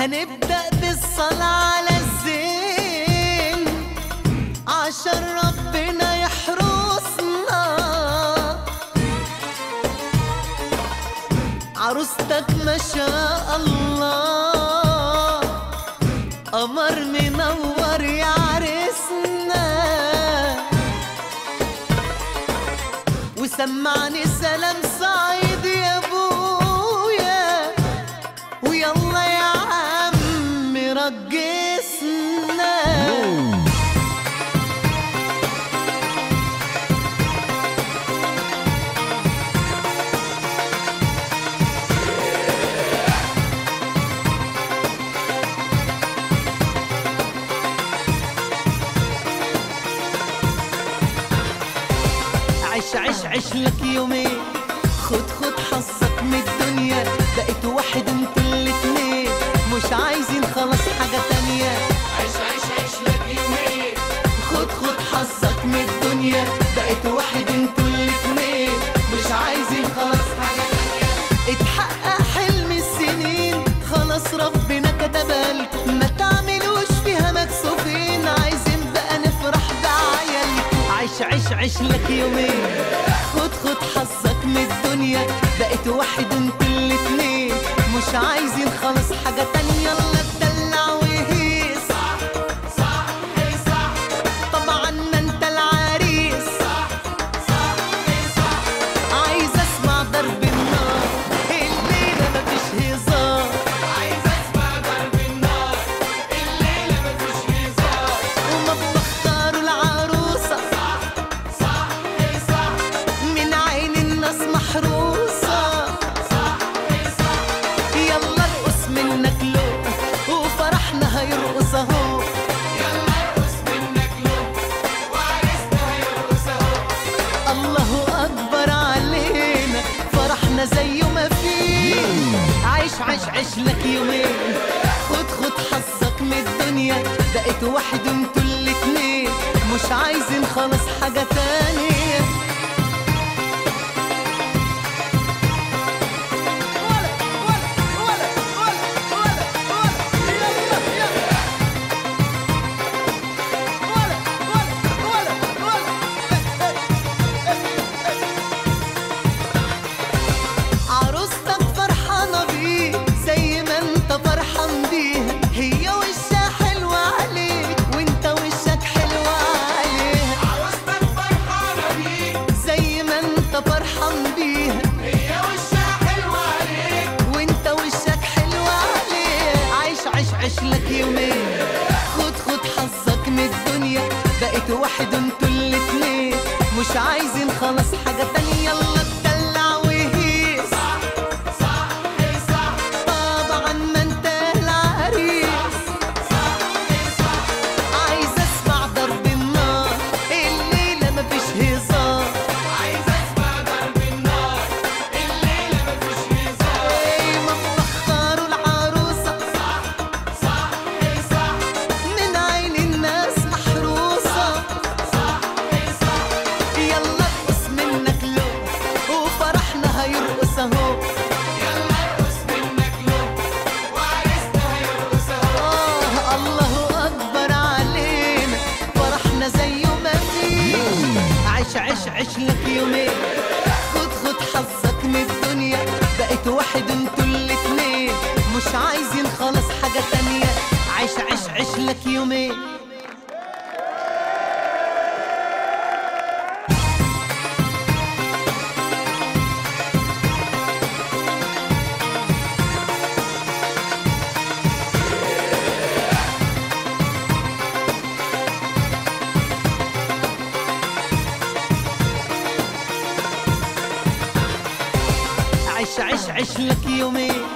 هنبدأ بالصلاة على الزين عشان ربنا يحرسنا عروستك ما شاء الله قمر منور يا عرسنا وسمعني سلام صعيد يا ابويا ويلا يا عم رجسنا عيش عيش عيش لك يومين خد خد حظك من الدنيا بقيت واحد انتوا الاتنين مش عايزين خلاص حاجة تانية عيش عيش عيش لك يومين خد خد حظك من الدنيا بقيت واحد انتوا الاتنين مش عايزين خلاص حاجة تانية اتحقق حلم السنين خلاص ربنا كتبها لكم ما تعملوش فيها مكسوفين عايزين بقى نفرح بعيالكم عيش عيش عيش لك يومين خد خد حظك من الدنيا بقيت واحد انتوا الاتنين مش عايزين خلاص حاجة تانية يلا اتدلع وهيص صح اي صح طبعا ما انت العريس صح صح اي صح عايز اسمع ضرب النار الليلة مفيش هزار عايز اسمع ضرب النار الليلة مفيش هزار وما بختاروا العروسة صح اي صح من عين الناس محروسة صح اي صح يلا ارقص منك لو وفرحنا هيرقص اهو يلا ارقص منك لون وعرسنا هيرقص اهو الله اكبر علينا فرحنا زي ما فيه عيش عيش عيش لك يومين خد خد حظك من الدنيا بقيت واحد انتوا الاتنين مش عايزين خلاص حاجة تانية ولا ولا ولا ولا ولا ولا يلا يلا ولا ولا ولا ولا عروستك فرحانة بيه زي ما انت فرحان بيها هي وشها حلو عليك وانت وشك حلو عليها عروستك فرحانة بيك زي ما انت فرحان بيها هي وشها حلو عليك وانت وشك حلو عليها عيش عيش عيش لك يومين خد خد حظك من الدنيا بقيت واحد انتوا الاتنين مش عايزين خلاص حاجة تانية يلا اتدلع وهيص صح اي صح طبعا ما انت العريس صح اي صح عايز اسمع ضرب النار الليلة مفيش هزار عايز اسمع ضرب النار الليلة مفيش هزار اي ما اختاروا العروسة صح اي صح من عين الناس محروسة صح اي صح يلا ارقص منك لو وفرحنا هيرقص اهو يلا ارقص منك لون وعرسنا هيرقص اهو آه الله أكبر علينا فرحنا زي ما فيش عيش عيش عيش لك يومين خد خد حظك من الدنيا بقيت واحد انتوا الاتنين مش عايزين خلاص حاجة تانية عيش عيش عيش لك يومين عيش عيش عيش لك يومين